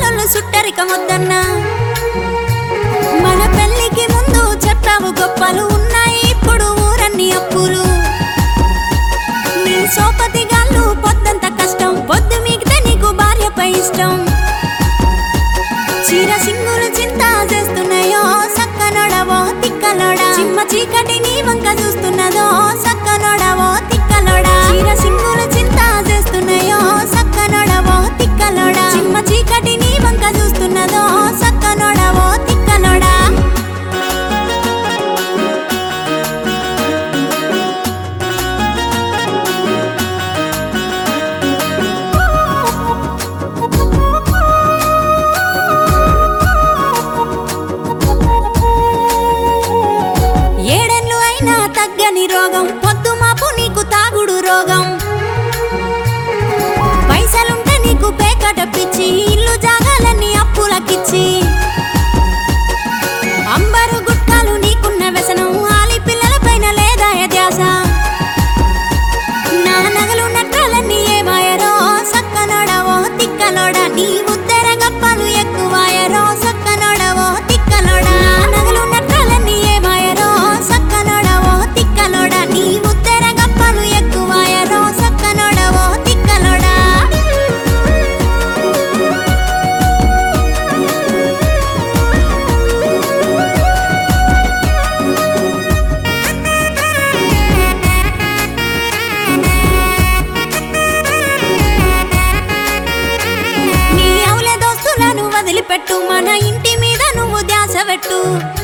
చుట్టాలలో సుట్టరికమొద్దన్నా మన పెళ్లికి ముందు చెప్పావు గొప్పలు ఉన్నాయి ఇప్పుడు ఊరన్ని అప్పులు నీ సోపతి గాళ్ళు పొద్దంత కష్టం పొద్దు మీకితే నీకు భార్యపై ఇష్టం చీర సింగులు చింత చేస్తున్నాయో సక్కనోడవో తిక్కలోడా చిమ్మ చీకటి నీ వంక చూస్తున్నదో సక్కనోడవో తిక్కలోడా చీర సింగులు చింత చేస్తున్నాయో సక్కనోడవో తిక్కలోడా చిమ్మ చీకటి నీ వంక చూస్తున్నదో సక్కనోడవో తిక్కలోడా ఏడేళ్ళు అయినా తగ్గని రోగం పొద్దు మాపు నీకు తాగుడు రోగం పైసలుంటే నీకు పేకట పిచ్చి ఇల్లు జాగాలన్నీ అప్పులకిచ్చి అంబరు గుట్కాలు నీకున్న వ్యసనం ఆలి పిల్లల పైన లేదా ధ్యాస నా నగలు నట్రాలన్నీ ఏమాయరో సక్కనోడవో తిక్కలోడా నీ ఉద్దర గప్పలు ఎక్కువాయరో సక్కనోడవో తిక్కలోడా నా నగలు నట్రాలన్నీ ఏమాయరో సక్కనోడవో తిక్కలోడా నీ ఉద్దర గప్పలు ఎక్కువాయరో సక్కనోడవో తిక్కలోడా నీ అవుల దోస్తులను వదిలిపెట్టు మన ఇంటి మీద నువ్వు ధ్యాస పెట్టు